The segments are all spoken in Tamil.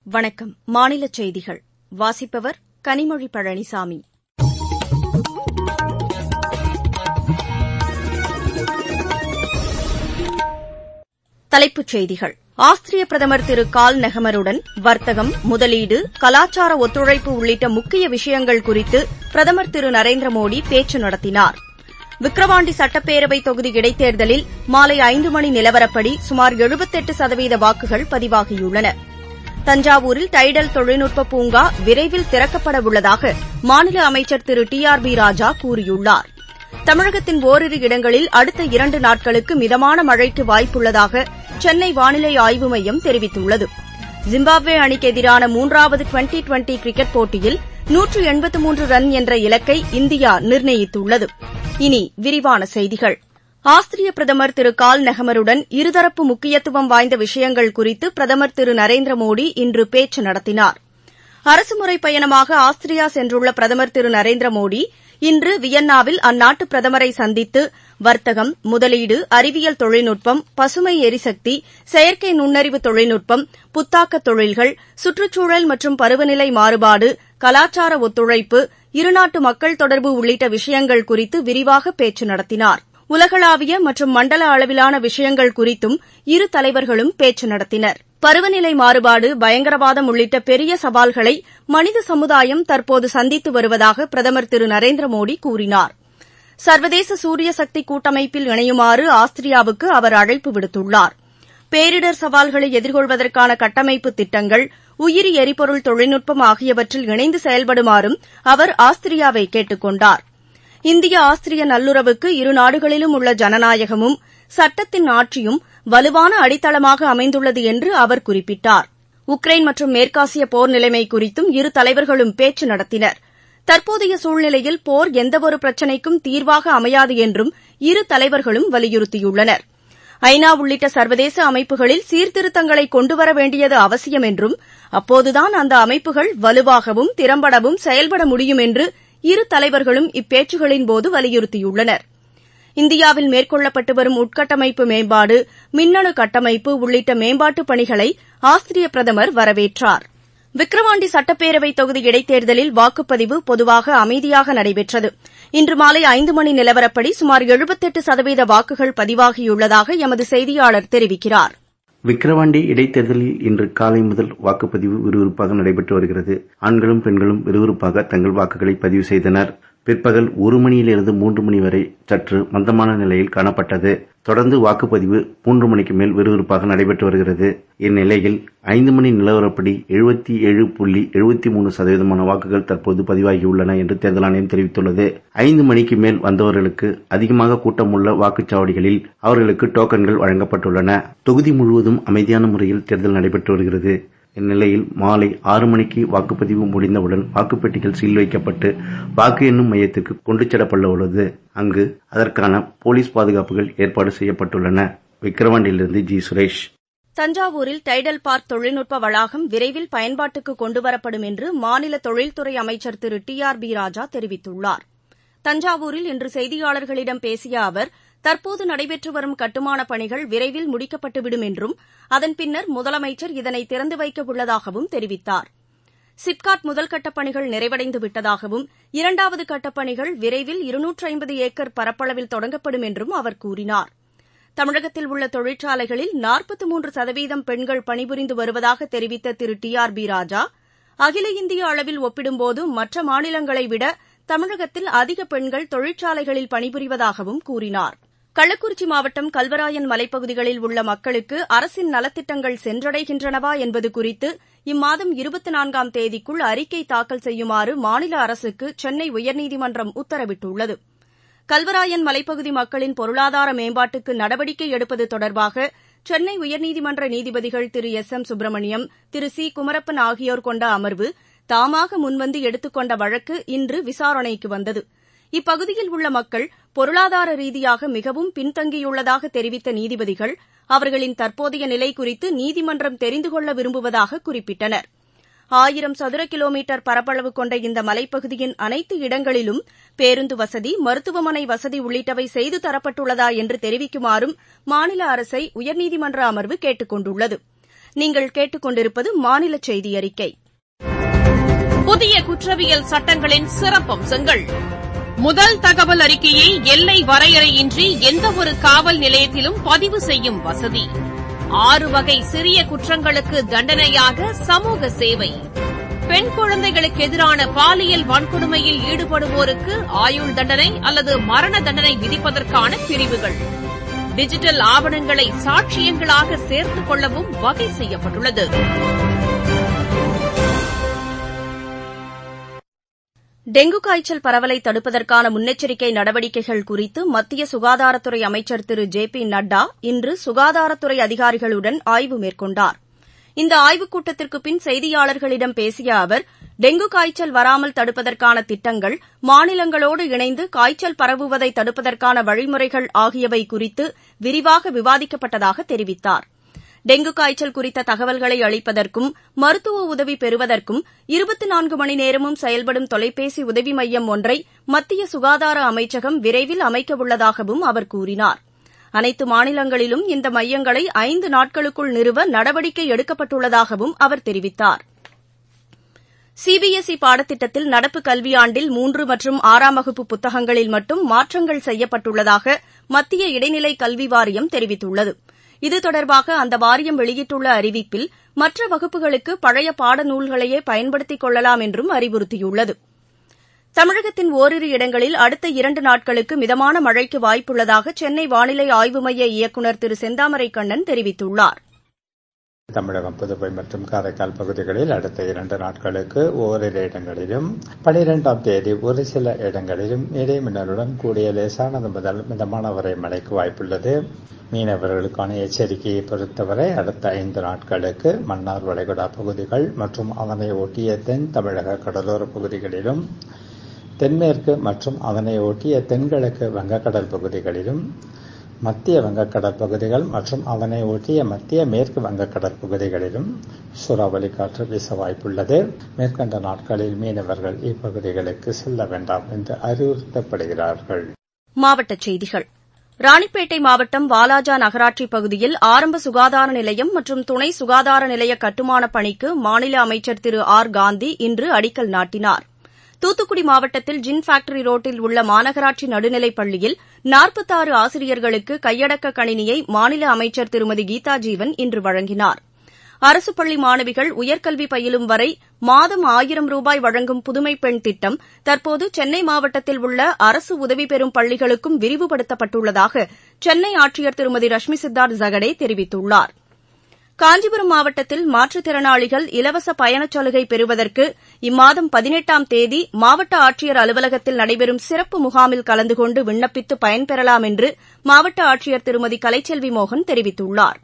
வணக்கம் மாநிலச் செய்திகள் வாசிப்பவர் கனிமொழி பழனிசாமி தலைப்புச் செய்திகள் ஆஸ்திரிய பிரதமர் திரு கால் நெஹமருடன் வர்த்தகம் முதலீடு கலாச்சார ஒத்துழைப்பு உள்ளிட்ட முக்கிய விஷயங்கள் குறித்து பிரதமர் திரு நரேந்திர மோடி பேச்சு நடத்தினார் விக்கிரவாண்டி சட்டப்பேரவை தொகுதி இடைத்தேர்தலில் மாலை ஐந்து மணி நிலவரப்படி சுமார் எழுபத்தெட்டு சதவீத வாக்குகள் பதிவாகியுள்ளன தஞ்சாவூரில் டைடல் தொழில்நுட்ப பூங்கா விரைவில் திறக்கப்பட உள்ளதாக மாநில அமைச்சர் Thiru T R B Raja கூறியுள்ளார் தமிழகத்தின் ஓரிரு இடங்களில் அடுத்த இரண்டு நாட்களுக்கு மிதமான மழைக்கு வாய்ப்புள்ளதாக சென்னை வானிலை ஆய்வு மையம் தெரிவித்துள்ளது ஜிம்பாப்வே அணிக்கு எதிரான மூன்றாவது டுவெண்டி டுவெண்டி கிரிக்கெட் போட்டியில் நூற்று எண்பத்து மூன்று ரன் என்ற இலக்கை இந்தியா நிர்ணயித்துள்ளது இனி விரிவான செய்திகள் ஆஸ்திரிய பிரதமர் திரு கால் நெஹமருடன் இருதரப்பு முக்கியத்துவம் வாய்ந்த விஷயங்கள் குறித்து பிரதமர் திரு நரேந்திர மோடி இன்று பேச்சு நடத்தினார் அரசுமுறை பயணமாக ஆஸ்திரியா சென்றுள்ள பிரதமர் திரு நரேந்திர மோடி இன்று வியன்னாவில் அந்நாட்டு பிரதமரை சந்தித்து வர்த்தகம் முதலீடு அறிவியல் தொழில்நுட்பம் பசுமை எரிசக்தி செயற்கை நுண்ணறிவு தொழில்நுட்பம் புத்தாக்க தொழில்கள் சுற்றுச்சூழல் மற்றும் பருவநிலை மாறுபாடு கலாச்சார ஒத்துழைப்பு இருநாட்டு மக்கள் தொடர்பு உள்ளிட்ட விஷயங்கள் குறித்து விரிவாக பேச்சு நடத்தினார் உலகளாவிய மற்றும் மண்டல அளவிலான விஷயங்கள் குறித்தும் இரு தலைவர்களும் பேச்சு நடத்தினர் பருவநிலை மாறுபாடு பயங்கரவாதம் உள்ளிட்ட பெரிய சவால்களை மனித சமுதாயம் தற்போது சந்தித்து வருவதாக பிரதமர் திரு நரேந்திர மோடி கூறினார் சர்வதேச சூரிய சக்தி கூட்டமைப்பில் இணையுமாறு ஆஸ்திரியாவுக்கு அவர் அழைப்பு விடுத்துள்ளார் பேரிடர் சவால்களை எதிர்கொள்வதற்கான கட்டமைப்பு திட்டங்கள் உயிரி எரிபொருள் தொழில்நுட்பம் ஆகியவற்றில் இணைந்து செயல்படுமாறும் அவர் ஆஸ்திரியாவை கேட்டுக் கொண்டார் இந்திய ஆஸ்திரிய நல்லுறவுக்கு இரு நாடுகளிலும் உள்ள ஜனநாயகமும் சட்டத்தின் ஆட்சியும் வலுவான அடித்தளமாக அமைந்துள்ளது என்று அவர் குறிப்பிட்டார் உக்ரைன் மற்றும் மேற்காசிய போர் நிலைமை குறித்தும் இரு தலைவர்களும் பேச்சு நடத்தினர் தற்போதைய சூழ்நிலையில் போர் எந்தவொரு பிரச்சினைக்கும் தீர்வாக அமையாது என்றும் இரு தலைவர்களும் வலியுறுத்தியுள்ளனர் ஐநா உள்ளிட்ட சர்வதேச அமைப்புகளில் சீர்திருத்தங்களை கொண்டுவர வேண்டியது அவசியம் என்றும் அப்போதுதான் அந்த அமைப்புகள் வலுவாகவும் திறம்படவும் செயல்பட முடியும் என்று இரு தலைவர்களும் இப்பேச்சுகளின்போது வலியுறுத்தியுள்ளனா் இந்தியாவில் மேற்கொள்ளப்பட்டு வரும் உட்கட்டமைப்பு மேம்பாடு மின்னணு கட்டமைப்பு உள்ளிட்ட மேம்பாட்டுப் பணிகளை ஆஸ்திரிய பிரதமர் வரவேற்றார் விக்கிரவாண்டி சட்டப்பேரவை தொகுதி இடைத்தேர்தலில் வாக்குப்பதிவு பொதுவாக அமைதியாக நடைபெற்றது இன்று மாலை ஐந்து மணி நிலவரப்படி சுமார் எழுபத்தெட்டு சதவீத வாக்குகள் பதிவாகியுள்ளதாக எமது செய்தியாளர் தெரிவிக்கிறார் விக்கிரவாண்டி இடைத்தேர்தலில் இன்று காலை முதல் வாக்குப்பதிவு விறுவிறுப்பாக நடைபெற்று வருகிறது ஆண்களும் பெண்களும் விறுவிறுப்பாக தங்கள் வாக்குகளை பதிவு செய்தனர் பிற்பகல் ஒரு மணியிலிருந்து மூன்று மணி வரை சற்று மந்தமான நிலையில் காணப்பட்டது தொடர்ந்து வாக்குப்பதிவு மூன்று மணிக்கு மேல் விறுவிறுப்பாக நடைபெற்று வருகிறது இந்நிலையில் ஐந்து மணி நிலவரப்படி எழுபத்தி ஏழு புள்ளி எழுபத்தி மூணு சதவீதமான வாக்குகள் தற்போது பதிவாகியுள்ளன என்று தேர்தல் ஆணையம் தெரிவித்துள்ளது ஐந்து மணிக்கு மேல் வந்தவர்களுக்கு அதிகமாக கூட்டம் உள்ள வாக்குச்சாவடிகளில் அவர்களுக்கு டோக்கன்கள் வழங்கப்பட்டுள்ளன தொகுதி முழுவதும் அமைதியான முறையில் தேர்தல் நடைபெற்று வருகிறது இந்நிலையில் மாலை ஆறு மணிக்கு வாக்குப்பதிவு முடிந்தவுடன் வாக்குப்பெட்டிகள் சீல் வைக்கப்பட்டு வாக்கு எண்ணும் மையத்திற்கு கொண்டு செல்லப்பட உள்ளது அங்கு அதற்கான போலீஸ் பாதுகாப்புகள் ஏற்பாடு செய்யப்பட்டுள்ளன விக்கிரவாண்டியிலிருந்து ஜி சுரேஷ் தஞ்சாவூரில் டைடல் பார்க் தொழில்நுட்ப வளாகம் விரைவில் பயன்பாட்டுக்கு கொண்டுவரப்படும் என்று மாநில தொழில்துறை அமைச்சர் Thiru T R B Raja தெரிவித்துள்ளார் தஞ்சாவூரில் இன்று செய்தியாளர்களிடம் பேசிய அவர் தற்போது நடைபெற்று வரும் கட்டுமானப் பணிகள் விரைவில் முடிக்கப்பட்டுவிடும் என்றும் அதன் பின்னர் முதலமைச்சர் இதனை திறந்து வைக்க உள்ளதாகவும் தெரிவித்தார் சிப்காட் முதல் கட்டப் பணிகள் நிறைவடைந்து விட்டதாகவும் இரண்டாவது கட்டப் பணிகள் விரைவில் இருநூற்று ஐம்பது ஏக்கர் பரப்பளவில் தொடங்கப்படும் என்றும் அவர் கூறினார் தமிழகத்தில் உள்ள தொழிற்சாலைகளில் நாற்பத்து மூன்று சதவீதம் பெண்கள் பணிபுரிந்து வருவதாக தெரிவித்த Thiru T R B Raja அகில இந்திய அளவில் ஒப்பிடும்போது மற்ற மாநிலங்களை விட தமிழகத்தில் அதிக பெண்கள் தொழிற்சாலைகளில் பணிபுரிவதாகவும் கூறினார் கள்ளக்குறிச்சி மாவட்டம் கல்வராயன் மலைப்பகுதிகளில் உள்ள மக்களுக்கு அரசின் நலத்திட்டங்கள் சென்றடைகின்றனவா என்பது குறித்து இம்மாதம் இருபத்தி நான்காம் தேதிக்குள் அறிக்கை தாக்கல் செய்யுமாறு மாநில அரசுக்கு சென்னை உயர்நீதிமன்றம் உத்தரவிட்டுள்ளது கல்வராயன் மலைப்பகுதி மக்களின் பொருளாதார மேம்பாட்டுக்கு நடவடிக்கை எடுப்பது தொடர்பாக சென்னை உயர்நீதிமன்ற நீதிபதிகள் Thiru S M Subramaniam Thiru C Kumarappan ஆகியோர் கொண்ட அமர்வு தாமாக முன்வந்து எடுத்துக் கொண்ட வழக்கு இன்று விசாரணைக்கு வந்தது இப்பகுதியில் உள்ள மக்கள் பொருளாதார ரீதியாக மிகவும் பின்தங்கியுள்ளதாக தெரிவித்த நீதிபதிகள் அவர்களின் தற்போதைய நிலை குறித்து நீதிமன்றம் தெரிந்து கொள்ள விரும்புவதாக குறிப்பிட்டனர் ஆயிரம் சதுர கிலோமீட்டர் பரப்பளவு கொண்ட இந்த மலைப்பகுதியின் அனைத்து இடங்களிலும் பேருந்து வசதி மருத்துவமனை வசதி உள்ளிட்டவை செய்து தரப்பட்டுள்ளதா என்று தெரிவிக்குமாறும் மாநில அரசை உயர்நீதிமன்ற அமர்வு கேட்டுக் கொண்டுள்ளது நீங்கள் கேட்டுக் கொண்டிருப்பது மாநில செய்தி அறிக்கை புதிய குற்றவியல் சட்டங்களின் சிறப்பம்சங்கள் முதல் தகவல் அறிக்கையை எல்லை வரையறையின்றி எந்தவொரு காவல் நிலையத்திலும் பதிவு செய்யும் வசதி ஆறு வகை சிறிய குற்றங்களுக்கு தண்டனையாக சமூக சேவை பெண் குழந்தைகளுக்கு எதிரான பாலியல் வன்கொடுமையில் ஈடுபடுவோருக்கு ஆயுள் தண்டனை அல்லது மரண தண்டனை விதிப்பதற்கான பிரிவுகள் டிஜிட்டல் ஆவணங்களை சாட்சியங்களாக சேர்த்துக் கொள்ளவும் வகை செய்யப்பட்டுள்ளது டெங்கு காய்ச்சல் பரவலை தடுப்பதற்கான முன்னெச்சரிக்கை நடவடிக்கைகள் குறித்து மத்திய சுகாதாரத்துறை அமைச்சர் திரு ஜே பி நட்டா இன்று சுகாதாரத்துறை அதிகாரிகளுடன் ஆய்வு மேற்கொண்டார் இந்த ஆய்வுக் கூட்டத்திற்கு பின் செய்தியாளர்களிடம் பேசிய அவர் டெங்கு காய்ச்சல் வராமல் தடுப்பதற்கான திட்டங்கள் மாநிலங்களோடு இணைந்து காய்ச்சல் பரவுவதை தடுப்பதற்கான வழிமுறைகள் ஆகியவை குறித்து விரிவாக விவாதிக்கப்பட்டதாக தெரிவித்தார் டெங்கு காய்ச்சல் குறித்த தகவல்களை அளிப்பதற்கும் மருத்துவ உதவி பெறுவதற்கும் இருபத்தி நான்கு மணி நேரமும் செயல்படும் தொலைபேசி உதவி மையம் ஒன்றை மத்திய சுகாதார அமைச்சகம் விரைவில் அமைக்கவுள்ளதாகவும் அவர் கூறினார் அனைத்து மாநிலங்களிலும் இந்த மையங்களை ஐந்து நாட்களுக்குள் நிறுவ நடவடிக்கை எடுக்கப்பட்டுள்ளதாகவும் அவர் தெரிவித்தார் சிபிஎஸ்இ பாடத்திட்டத்தில் நடப்பு கல்வியாண்டில் மூன்று மற்றும் ஆறாம் வகுப்பு புத்தகங்களில் மட்டும் மாற்றங்கள் செய்யப்பட்டுள்ளதாக மத்திய இடைநிலை கல்வி வாரியம் தெரிவித்துள்ளது இது தொடர்பாக அந்த வாரியம் வெளியிட்டுள்ள அறிவிப்பில் மற்ற வகுப்புகளுக்கு பழைய பாடநூல்களையே பயன்படுத்திக் கொள்ளலாம் என்றும் அறிவுறுத்தியுள்ளது தமிழகத்தின் ஓரிரு இடங்களில் அடுத்த இரண்டு நாட்களுக்கு மிதமான மழைக்கு வாய்ப்புள்ளதாக சென்னை வானிலை ஆய்வு மைய இயக்குநர் திரு செந்தாமரை கண்ணன் தெரிவித்துள்ளார் தமிழகம் புதுவை மற்றும் காரைக்கால் பகுதிகளில் அடுத்த இரண்டு நாட்களுக்கு ஓரிரு இடங்களிலும் பனிரெண்டாம் தேதி ஒரு சில இடங்களிலும் இடைமின்னலுடன் கூடிய லேசானது முதல் மிதமான வரை மழைக்கு வாய்ப்புள்ளது மீனவர்களுக்கான எச்சரிக்கையை பொறுத்தவரை அடுத்த ஐந்து நாட்களுக்கு மன்னார் வளைகுடா பகுதிகள் மற்றும் அதனை ஒட்டிய தென் தமிழக கடலோர பகுதிகளிலும் தென்மேற்கு மற்றும் அதனை ஒட்டிய தென்கிழக்கு வங்கக்கடல் பகுதிகளிலும் மத்திய வங்கக்கடல் பகுதிகள் மற்றும் அதனை ஒட்டிய மத்திய மேற்கு வங்கக்கடல் பகுதிகளிலும் சூறாவளி காற்று வீச வாய்ப்புள்ளது மேற்கண்ட நாட்களில் மீனவர்கள் இப்பகுதிகளுக்கு செல்ல வேண்டாம் என்று அறிவுறுத்தப்படுகிறார்கள் மாவட்டச் செய்திகள் ராணிப்பேட்டை மாவட்டம் வாலாஜா நகராட்சி பகுதியில் ஆரம்ப சுகாதார நிலையம் மற்றும் துணை சுகாதார நிலைய கட்டுமானப் பணிக்கு மாநில அமைச்சர் திரு ஆர் காந்தி இன்று அடிக்கல் நாட்டினார் தூத்துக்குடி மாவட்டத்தில் ஜின் ஃபேக்டரி ரோட்டில் உள்ள மாநகராட்சி நடுநிலைப் பள்ளியில் நாற்பத்தாறு ஆசிரியர்களுக்கு கையடக்க கணினியை மாநில அமைச்சர் திருமதி கீதா ஜீவன் இன்று வழங்கினார் அரசு பள்ளி மாணவிகள் உயர்கல்வி பயிலும் வரை மாதம் ஆயிரம் ரூபாய் வழங்கும் புதுமை பெண் திட்டம் தற்போது சென்னை மாவட்டத்தில் உள்ள அரசு உதவி பெறும் பள்ளிகளுக்கும் விரிவுபடுத்தப்பட்டுள்ளதாக சென்னை ஆட்சியர் திருமதி ரஷ்மி சித்தார்த் ஜகடே தெரிவித்துள்ளாா் காஞ்சிபுரம் மாவட்டத்தில் மாற்றுத்திறனாளிகள் இலவச பயணச் சலுகை பெறுவதற்கு இம்மாதம் பதினெட்டாம் தேதி மாவட்ட ஆட்சியர் அலுவலகத்தில் நடைபெறும் சிறப்பு முகாமில் கலந்து கொண்டு விண்ணப்பித்து பயன்பெறலாம் என்று மாவட்ட ஆட்சியர் திருமதி கலைச்செல்வி மோகன் தெரிவித்துள்ளார்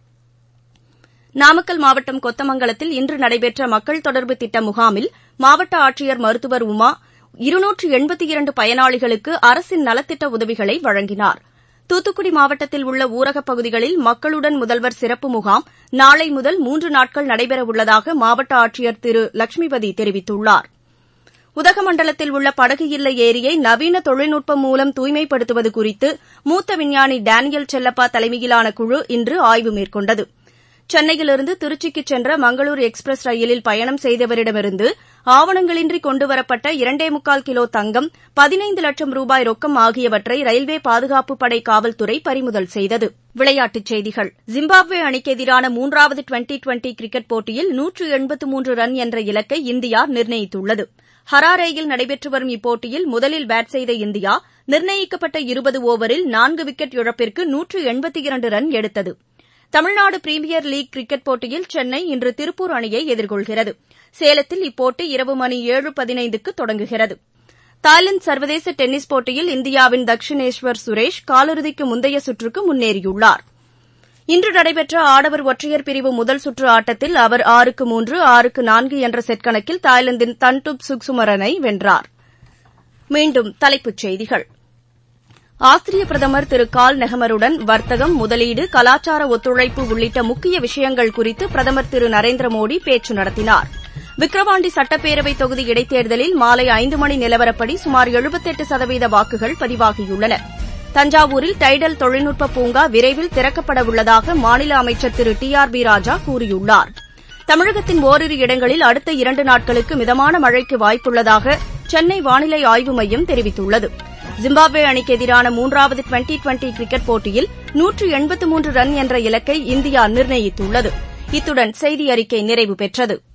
நாமக்கல் மாவட்டம் கொத்தமங்கலத்தில் இன்று நடைபெற்ற மக்கள் தொடர்பு திட்ட முகாமில் மாவட்ட ஆட்சியர் மருத்துவர் உமா இருநூற்று எண்பத்தி இரண்டு பயனாளிகளுக்கு அரசின் நலத்திட்ட உதவிகளை வழங்கினாா் தூத்துக்குடி மாவட்டத்தில் உள்ள ஊரகப் பகுதிகளில் மக்களுடன் முதல்வர் சிறப்பு முகாம் நாளை முதல் மூன்று நாட்கள் நடைபெறவுள்ளதாக மாவட்ட ஆட்சியர் திரு லட்சுமிபதி தெரிவித்துள்ளார் உதகமண்டலத்தில் உள்ள படகு இல்ல ஏரியை நவீன தொழில்நுட்பம் மூலம் தூய்மைப்படுத்துவது குறித்து மூத்த விஞ்ஞானி டேனியல் செல்லப்பா தலைமையிலான குழு இன்று ஆய்வு மேற்கொண்டது சென்னையிலிருந்து திருச்சிக்கு சென்ற மங்களூர் எக்ஸ்பிரஸ் ரயிலில் பயணம் செய்தவரிடமிருந்து ஆவணங்களின்றி கொண்டுவரப்பட்ட இரண்டே முக்கால் கிலோ தங்கம் பதினைந்து லட்சம் ரூபாய் ரொக்கம் ஆகியவற்றை ரயில்வே பாதுகாப்புப் படை காவல்துறை பறிமுதல் செய்தது விளையாட்டுச் செய்திகள் ஜிம்பாப்வே அணிக்கு எதிரான மூன்றாவது டுவெண்டி டுவெண்டி கிரிக்கெட் போட்டியில் நூற்று எண்பத்து மூன்று ரன் என்ற இலக்கை இந்தியா நிர்ணயித்துள்ளது ஹராரேயில் நடைபெற்று வரும் இப்போட்டியில் முதலில் பேட் செய்த இந்தியா நிர்ணயிக்கப்பட்ட இருபது ஓவரில் நான்கு விக்கெட் இழப்பிற்கு நூற்று எண்பத்தி இரண்டு ரன் எடுத்தது தமிழ்நாடு பிரீமியர் லீக் கிரிக்கெட் போட்டியில் சென்னை இன்று திருப்பூர் அணியை எதிர்கொள்கிறது சேலத்தில் இப்போட்டி இரவு மணி ஏழு பதினைந்துக்கு தொடங்குகிறது தாய்லாந்து சர்வதேச டென்னிஸ் போட்டியில் இந்தியாவின் தக்ஷினேஸ்வர் சுரேஷ் காலிறுதிக்கு முந்தைய சுற்றுக்கு முன்னேறியுள்ளார் இன்று நடைபெற்ற ஆடவர் ஒற்றையர் பிரிவு முதல் சுற்று ஆட்டத்தில் அவர் ஆறுக்கு மூன்று ஆறுக்கு நான்கு என்ற செட் கணக்கில் தாய்லாந்தின் தன்டுப் சுக்சுமரனை வென்றார் மீண்டும் தலைப்புச் செய்திகள் ஆஸ்திரிய பிரதமர் திரு கால் நெஹமருடன் வர்த்தகம் முதலீடு கலாச்சார ஒத்துழைப்பு உள்ளிட்ட முக்கிய விஷயங்கள் குறித்து பிரதமர் திரு நரேந்திர மோடி பேச்சு நடத்தினார் விக்கிரவாண்டி சட்டப்பேரவை தொகுதி இடைத்தேர்தலில் மாலை ஐந்து மணி நிலவரப்படி சுமார் எழுபத்தெட்டு சதவீத வாக்குகள் பதிவாகியுள்ளன தஞ்சாவூரில் டைடல் தொழில்நுட்ப பூங்கா விரைவில் திறக்கப்பட உள்ளதாக மாநில அமைச்சர் Thiru T R B Raja கூறியுள்ளார் தமிழகத்தின் ஓரிரு இடங்களில் அடுத்த இரண்டு நாட்களுக்கு மிதமான மழைக்கு வாய்ப்புள்ளதாக சென்னை வானிலை ஆய்வு மையம் தெரிவித்துள்ளது ஜிம்பாப்வே அணிக்கு எதிரான மூன்றாவது டுவெண்டி டுவெண்டி கிரிக்கெட் போட்டியில் நூற்று எண்பத்து மூன்று ரன் என்ற இலக்கை இந்தியா நிர்ணயித்துள்ளது இத்துடன் செய்தி அறிக்கை நிறைவு பெற்றது